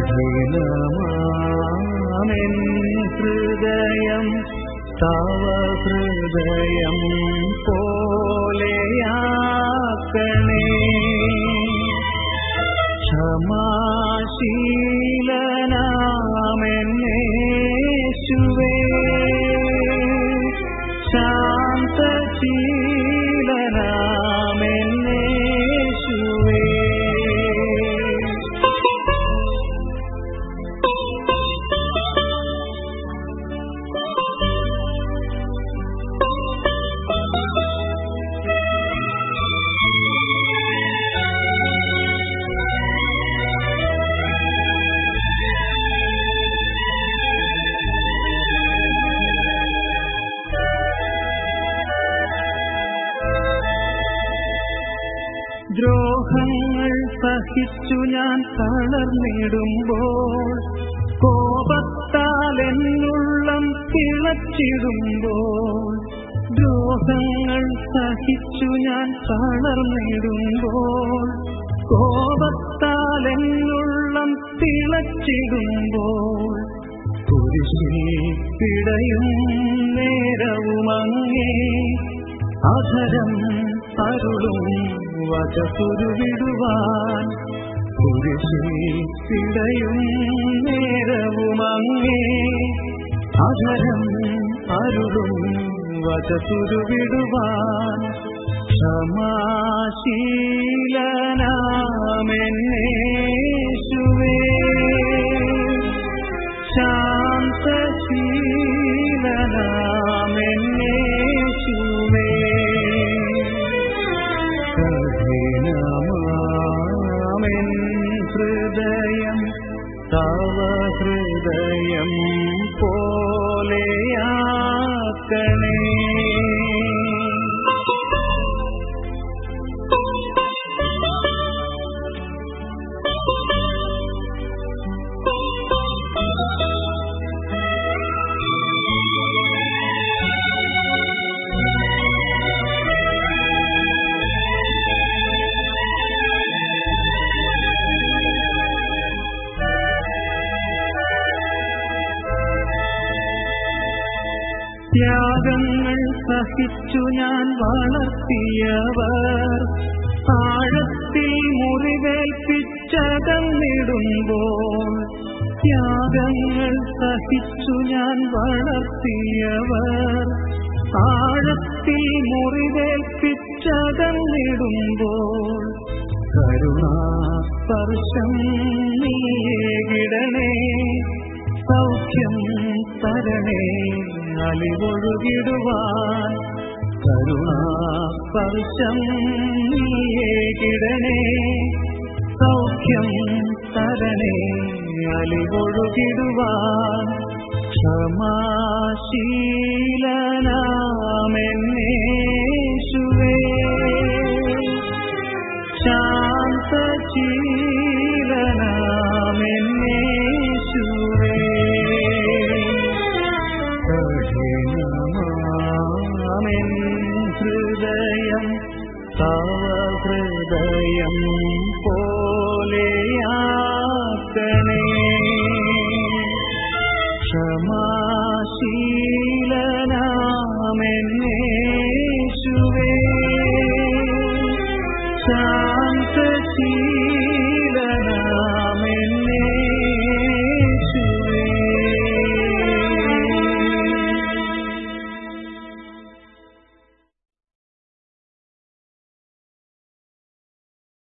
കഠിനമാമെൻ ഹൃദയം തവ ഹൃദയം പോലെയാക്കണേ ക്ഷമാശീലനാമെന്നേശുവേ ശാന്തശീലനാമെന്നേശുവേ ദ്രോഹങ്ങൾ സഹിച്ചു ഞാൻ തളർന്നിടുമ്പോൾ കോപത്താൽ എന്നുള്ളം തിളച്ചിടുമ്പോൾ ദ്രോഹങ്ങൾ സഹിച്ചു ഞാൻ തളർന്നിടുമ്പോൾ കോപത്താൽ എന്നുള്ളം തിളച്ചിടുമ്പോൾ കുരിശിൽ പിടയും നേരവുമങ്ങേ അധരം അരുളും വചസുരുവിടുവാൻ കുരിശിൽ പിടയും നേരവുമങ്ങേ അധരം അരുളും വചസുരുവിടുവാൻ ക്ഷമാശീലനാമെന്നേശുവേ ശാന്തശീലനാമെന്നേശുവേ കഠിനമാമെൻ ഹൃദയം തവ ഹൃദയം പോലെയാക്കണേ ത്യാഗങ്ങൾ സഹിച്ചു ഞാൻ വളർത്തിയവർ ആഴത്തിൽ മുറിവേൽപ്പിച്ചകന്നിടുമ്പോൾ ത്യാഗങ്ങൾ സഹിച്ചു ഞാൻ വളർത്തിയവർ ആഴത്തിൽ മുറിവേൽപ്പിച്ചകന്നിടുമ്പോൾ കരുണാസ്പർശം നീയേകിടണേ സൗഖ്യം തരണേ അലിവൊഴുകിടുവാൻ കരുണാസ്പർശം നീയേകിടണേ സൗഖ്യം തരണേ അലിവൊഴുകിടുവാൻ ക്ഷമാശീലനാമെന്ന